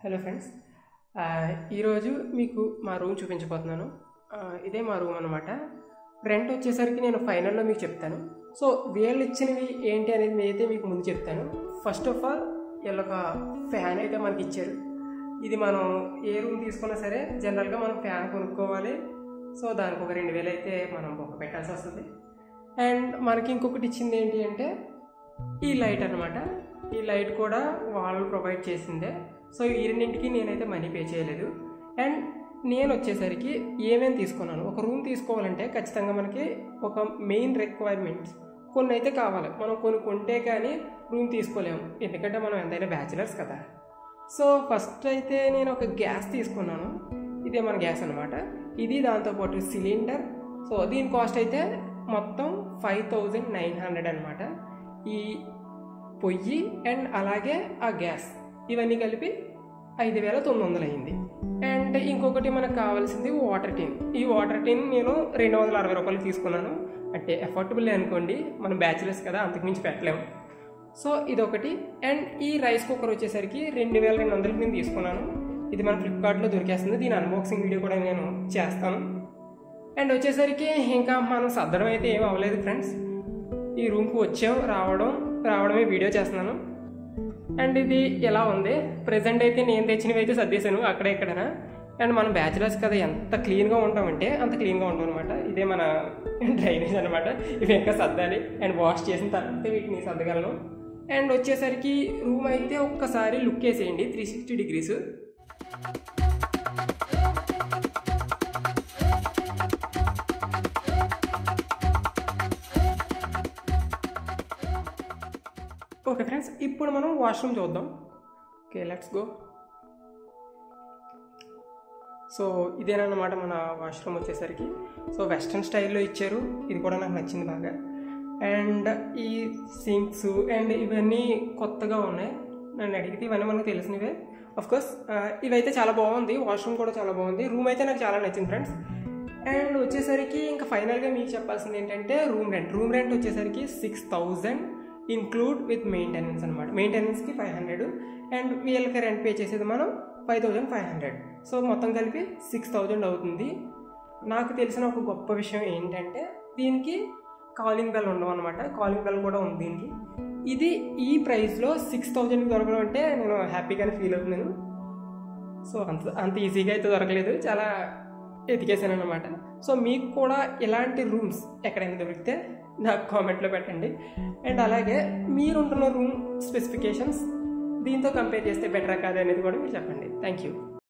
hello friends ఆ, ఈరోజు మీకు మా రూమ్ చూపించబోతున్నాను ఆ, ఇదే మా రూమ్ అనమాట రెంట్ వచ్చేసరికి నేను ఫైనల్లో మీకు చెప్తాను సో వీళ్ళు ఇచ్చినవి ఏంటి అనేది అయితే మీకు ముందు చెప్తాను ఫస్ట్ ఆఫ్ ఆల్ వీళ్ళొక ఫ్యాన్ అయితే మనకి ఇచ్చారు ఇది మనం ఏ రూమ్ తీసుకున్నా సరే జనరల్గా మనం ఫ్యాన్ కొనుక్కోవాలి సో దానికి ఒక రెండు వేలు అయితే మనం బొక్క పెట్టాల్సి వస్తుంది అండ్ మనకి ఇంకొకటి ఇచ్చింది ఏంటి అంటే ఈ లైట్ అన్నమాట ఈ లైట్ కూడా వాళ్ళు ప్రొవైడ్ చేసిందే సో ఈ రెండింటికి నేనైతే మనీ పే చేయలేదు అండ్ నేను వచ్చేసరికి ఏమేమి తీసుకున్నాను ఒక రూమ్ తీసుకోవాలంటే ఖచ్చితంగా మనకి ఒక మెయిన్ రిక్వైర్మెంట్స్ కొన్ని అయితే కావాలి మనం కొన్ని కొంటే కానీ రూమ్ తీసుకోలేము ఎందుకంటే మనం ఎంతైనా బ్యాచిలర్స్ కదా సో ఫస్ట్ అయితే నేను ఒక గ్యాస్ తీసుకున్నాను ఇదే మన గ్యాస్ అనమాట ఇది దాంతోపాటు సిలిండర్ సో దీని కాస్ట్ అయితే మొత్తం ఫైవ్ థౌజండ్ నైన్ హండ్రెడ్ అనమాట ఈ పొయ్యి అండ్ అలాగే ఆ గ్యాస్ ఇవన్నీ కలిపి ఐదు వేల తొమ్మిది వందలు అయింది అండ్ ఇంకొకటి మనకు కావాల్సింది వాటర్ టిన్ ఈ వాటర్ టిన్ నేను రెండు వందల అరవై రూపాయలు తీసుకున్నాను అంటే ఎఫర్టబుల్ అనుకోండి మనం బ్యాచిలర్స్ కదా అంతకుమించి పెట్టలేము సో ఇదొకటి అండ్ ఈ రైస్ కుక్కర్ వచ్చేసరికి రెండు వేల రెండు వందలకి నేను తీసుకున్నాను ఇది మన ఫ్లిప్కార్ట్లో దొరికేస్తుంది దీని అన్బాక్సింగ్ వీడియో కూడా నేను చేస్తాను అండ్ వచ్చేసరికి ఇంకా మనం సర్దడం అయితే ఏం అవ్వలేదు ఫ్రెండ్స్ ఈ రూమ్కి వచ్చాం రావడం రావడమే వీడియో చేస్తున్నాను అండ్ ఇది ఎలా ఉంది ప్రజెంట్ అయితే నేను తెచ్చినవి అయితే సర్దేశాను అక్కడ ఇక్కడనా అండ్ మనం బ్యాచిలర్స్ కదా ఎంత క్లీన్గా ఉంటామంటే అంత క్లీన్గా ఉంటాం అనమాట ఇదే మన డ్రైనేజ్ అనమాట ఇవి ఇంకా సర్దాలి అండ్ వాష్ చేసిన తర్వాత వీటిని సర్దగలను అండ్ వచ్చేసరికి రూమ్ అయితే ఒక్కసారి లుక్ వేసేయండి three sixty degrees okay friends ఇప్పుడు మనం వాష్రూమ్ చూద్దాం ఓకే లెట్స్ గో సో ఇదేనమాట మన వాష్రూమ్ వచ్చేసరికి సో వెస్ట్రన్ స్టైల్లో ఇచ్చారు ఇది కూడా నాకు నచ్చింది బాగా అండ్ ఈ సింక్స్ అండ్ ఇవన్నీ కొత్తగా ఉన్నాయి నన్ను అడిగితే ఇవన్నీ మనకు తెలిసినవే కోర్స్ ఇవైతే చాలా బాగుంది వాష్రూమ్ కూడా చాలా బాగుంది రూమ్ అయితే నాకు చాలా నచ్చింది ఫ్రెండ్స్ అండ్ వచ్చేసరికి ఇంకా ఫైనల్గా మీకు చెప్పాల్సింది ఏంటంటే రూమ్ రెంట్ రూమ్ రెంట్ వచ్చేసరికి six thousand include with maintenance అనమాట మెయింటెనెన్స్కి ఫైవ్ హండ్రెడ్ అండ్ వీళ్ళకి రెంట్ పే చేసేది మనం five thousand five hundred so మొత్తం కలిపి సిక్స్ థౌజండ్ అవుతుంది నాకు తెలిసిన ఒక గొప్ప విషయం ఏంటంటే దీనికి కాలింగ్ బెల్ ఉండవు అనమాట కాలింగ్ బెల్ కూడా ఉంది దీనికి ఇది ఈ ప్రైస్లో సిక్స్ థౌజండ్కి దొరకడం అంటే నేను హ్యాపీగానే ఫీల్ అవుతున్నాను సో అంత అంత ఈజీగా అయితే దొరకలేదు చాలా ఎతికేసాను అనమాట సో మీకు కూడా ఇలాంటి రూమ్స్ ఎక్కడైనా దొరికితే నాకు కామెంట్లో పెట్టండి అండ్ అలాగే మీరుంటున్న రూమ్ స్పెసిఫికేషన్స్ దీంతో కంపేర్ చేస్తే బెటరా కాదు అనేది కూడా మీరు చెప్పండి థ్యాంక్ యూ